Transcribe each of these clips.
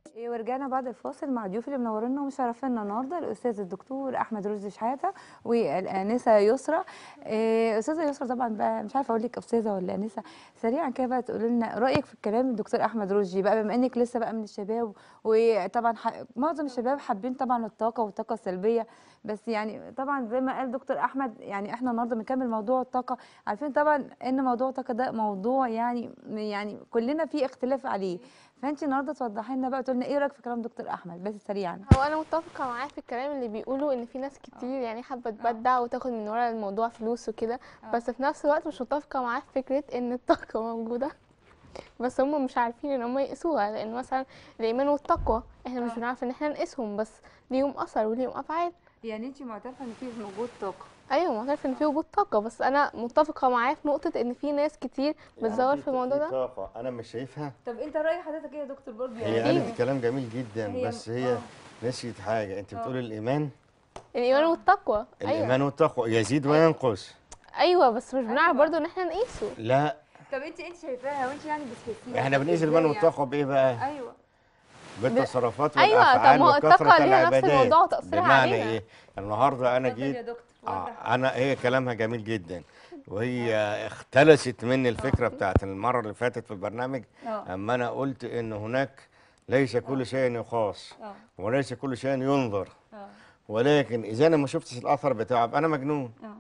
إيه، ورجعنا بعد الفاصل مع ضيوف اللي منورينا ومشرفينا النهارده الاستاذ الدكتور احمد رشدي شحاته والانسه يسرا إيه، استاذه يسرا طبعا بقى مش عارفه اقول لك استاذه ولا انسه سريعا كده بقى تقولي لنا رايك في الكلام الدكتور احمد رشدي بقى بما انك لسه بقى من الشباب وطبعا ح- معظم الشباب حابين طبعا الطاقه والطاقه السلبيه بس يعني طبعا زي ما قال دكتور احمد يعني احنا النهارده بنكمل موضوع الطاقه عارفين طبعا ان موضوع الطاقه ده موضوع يعني يعني كلنا في اختلاف عليه فانت النهارده توضحي لنا بقى تقول لنا ايه رايك في كلام دكتور احمد بس سريعا هو انا متفقه معاه في الكلام اللي بيقولوا ان في ناس كتير يعني حابه تبدع وتاخد من ورا الموضوع فلوس وكده بس في نفس الوقت مش متفقه معاه في فكره ان الطاقه موجوده بس هم مش عارفين ان هم يقيسوها لان مثلا الايمان والتقوى احنا مش آه. بنعرف ان احنا نقيسهم بس ليهم اثر وليهم افعال يعني انت معترفه ان في موجود طاقه ايوه معترف ان في وجود طاقه بس انا متفقه معاه في نقطه ان في ناس كتير بتزور في الموضوع ده طاقة أنا مش شايفها طب انت راي حضرتك ايه يا دكتور برضه هي أكيد. قالت كلام جميل جدا هي- بس هي آه. نسيت حاجة أنت آه. بتقول الإيمان الايمان والتقوى ايوه الإيمان والتقوى يزيد وينقص ايوه بس مش بنعرف أيوة. برضو ان احنا نقيسه لا طب انت انت شايفاها وانت يعني بتحسيها إحنا بنقيس إزاي الإيمان يعني؟ والتقوى بإيه بقى؟ ايوه بالتصرفات أيوة، طب والأفعال ما هو الطاقة وكثرة ليها نفس العبادات الموضوع وتأثيرها بمعنى علينا. إيه؟ النهاردة أنا اتفضل يا جيت دكتور آه، وضح. انا هي كلامها جميل جدا وهي اختلست مني الفكره بتاعت المره اللي فاتت في البرنامج اه اما انا قلت ان هناك ليس كل شيء يقاس اه وليس كل شيء ينظر اه ولكن اذا انا ما شفتش الاثر بتاعه يبقى انا مجنون اه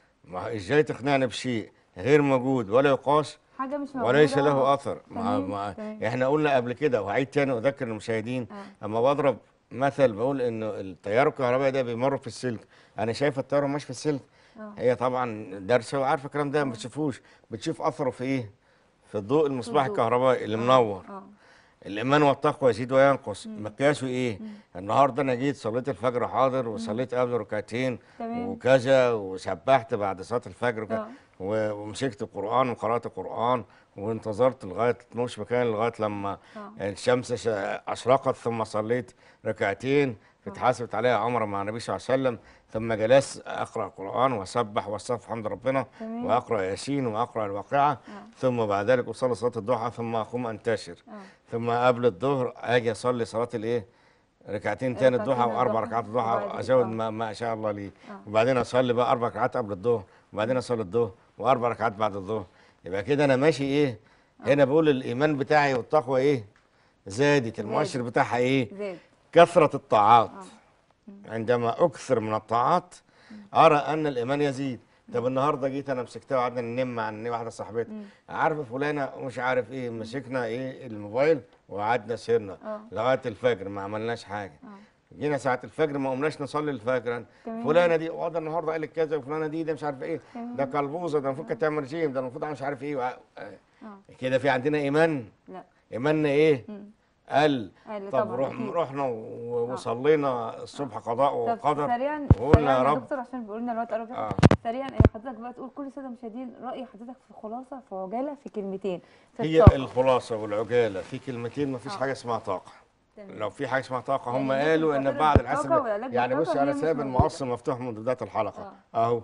ما ازاي تقنعني بشيء غير موجود ولا يقاس حاجه مش موجوده وليس له اثر ما تمام، ما تمام. احنا قلنا قبل كده وهعيد تاني واذكر المشاهدين آه. اما بضرب مثل بقول انه التيار الكهربائي ده بيمر في السلك انا شايف التيار ماشي في السلك اه هي طبعا دارسه وعارفه الكلام ده ما بتشوفوش بتشوف اثره في ايه في الضوء المصباح الضوء. الكهربائي اللي منور اه الايمان والتقوى يزيد وينقص مقياسه ايه النهارده انا جيت صليت الفجر حاضر وصليت قبل ركعتين تمام. وكذا وسبحت بعد صلاه الفجر وك- آه. و- ومسكت القران وقرات القران وانتظرت لغايه مش مكان لغايه لما آه. الشمس ش- اشرقت ثم صليت ركعتين اتحاسبت عليها عمره مع النبي صلى الله عليه وسلم ثم جلست اقرا القران واسبح واستغفر حمد ربنا تمام. واقرا ياسين واقرا الواقعه ثم بعد ذلك اصلي صلاه الضحى ثم اقوم انتشر اه ثم قبل الظهر اجي اصلي صلاه الايه ركعتين تاني ركعتين الضحى واربع الضحى. ركعات الضحى وبعد- ازود آه. ما, ما شاء الله لي آه. وبعدين اصلي بقى اربع ركعات قبل الظهر وبعدين اصلي الظهر واربع ركعات بعد الظهر يبقى كده انا ماشي ايه هنا بقول الايمان بتاعي والتقوى ايه زادت المؤشر بتاعها ايه زاد كثره الطاعات عندما اكثر من الطاعات ارى ان الايمان يزيد طب النهارده جيت انا مسكتها وقعدنا ننم مع إن واحده صاحبتي عارفه فلانه ومش عارف ايه مسكنا ايه الموبايل وقعدنا سهرنا آه. لغايه الفجر ما عملناش حاجه اه جينا ساعه الفجر ما قمناش نصلي الفجر تمام. فلانه دي وده النهارده قالت كذا وفلانه دي ده مش عارف ايه تمام. ده كلبوزه ده المفروض كانت تعمل رجيم ده المفروض مش عارف ايه وع- آه. اه كده في عندنا ايمان لا ايماننا ايه مم. قل قال طب طبعا روح أكيد. رحنا و- وصلينا الصبح قضاء طب وقدر سريعا وقلنا سريعا يا يا رب دكتور عشان بيقول لنا الوقت قرب آه. سريعا إيه حضرتك بقى تقول كل الساده المشاهدين راي حضرتك في خلاصه في عجاله في كلمتين في هي الطاقة. الخلاصه والعجاله في كلمتين ما فيش آه. حاجه اسمها طاقه تمام. لو في حاجه اسمها طاقه هم يعني ممكن قالوا ان تعترف بعد بالطاقة الحسب والعلاج يعني بالطاقة بص هي انا مش سايب موجودة. المقص مفتوح منذ بدايه الحلقه اهو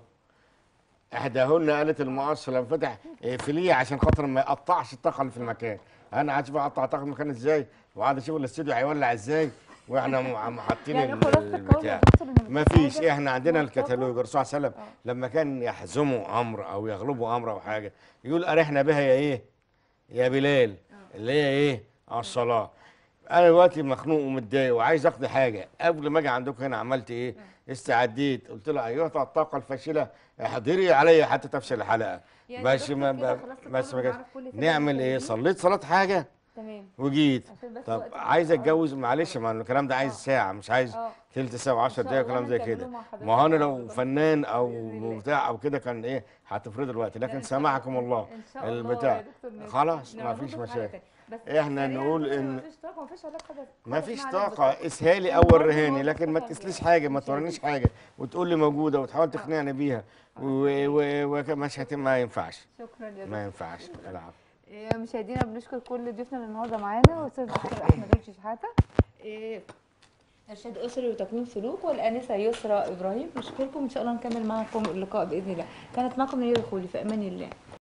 احداهن قالت المقص لما فتح اقفليه عشان خاطر ما يقطعش الطاقه اللي في المكان انا قاعد اشوف اقطع الطاقه في المكان ازاي وقاعد اشوف الاستوديو هيولع ازاي واحنا م- عم حاطين يعني ال- خلاصة القول يا البتاع دكتور إن ما مفيش فيش حاجة احنا عندنا اسمها طاقة. الكتالوج الرسول صلى الله عليه وسلم لما كان يحزموا امر او يغلبوا امر او حاجه يقول ارحنا بها يا ايه يا بلال اللي هي ايه الصلاه انا دلوقتي مخنوق ومتضايق وعايز اقضي حاجه قبل ما اجي عندكم هنا عملت ايه استعديت قلت لها ايتها الطاقه الفاشله احضري علي حتى تفشل الحلقه يعني بس دكتور ما كده ب- خلاص بس ما القول جاش ونعرف كل سنة نعمل ايه المشاهدين. صليت صلاه حاجه تمام وجيت عشان بس طب وقت عايز الحلقة. اتجوز معلش ما الكلام ده عايز ساعه مش عايز اه تلت ساعه و10 شاء دقايق الله وكلام زي هنكمله كده مع حضرتك ما هو انا بعد لو كده. فنان او بإذن الله. بتاع او كده كان ايه هتفرض الوقت لكن إن شاء سامحكم الله ان شاء الله البتاع يا دكتور نادي. خلاص ما نعرضه فيش في حلقة مشاكل تانية. بس إحنا سريعاً نقول كده إن- مفيش طاقه مفيش علاج حدث ما خالص فيش مع علاج طاقة بالطاقة. اسهالي أنا او برضه وريهاني موافقة لكن ما حاجة. تسليش حاجة ما مش تورينيش حاجة وتقول لي موجودة وتحاول تقنعني بيها ومش هتم ما ينفعش شكرا يا ما دكتور ينفعش العفو إيه، مشاهدينا بنشكر كل ضيوفنا اللي النهارده معانا واستاذ الدكتور احمد رشدي شحاته إيه، ارشاد اسري وتكوين سلوك والانسه يسرا ابراهيم نشكركم ان شاء الله نكمل معكم اللقاء باذن الله كانت معكم نيره الخولي في امان الله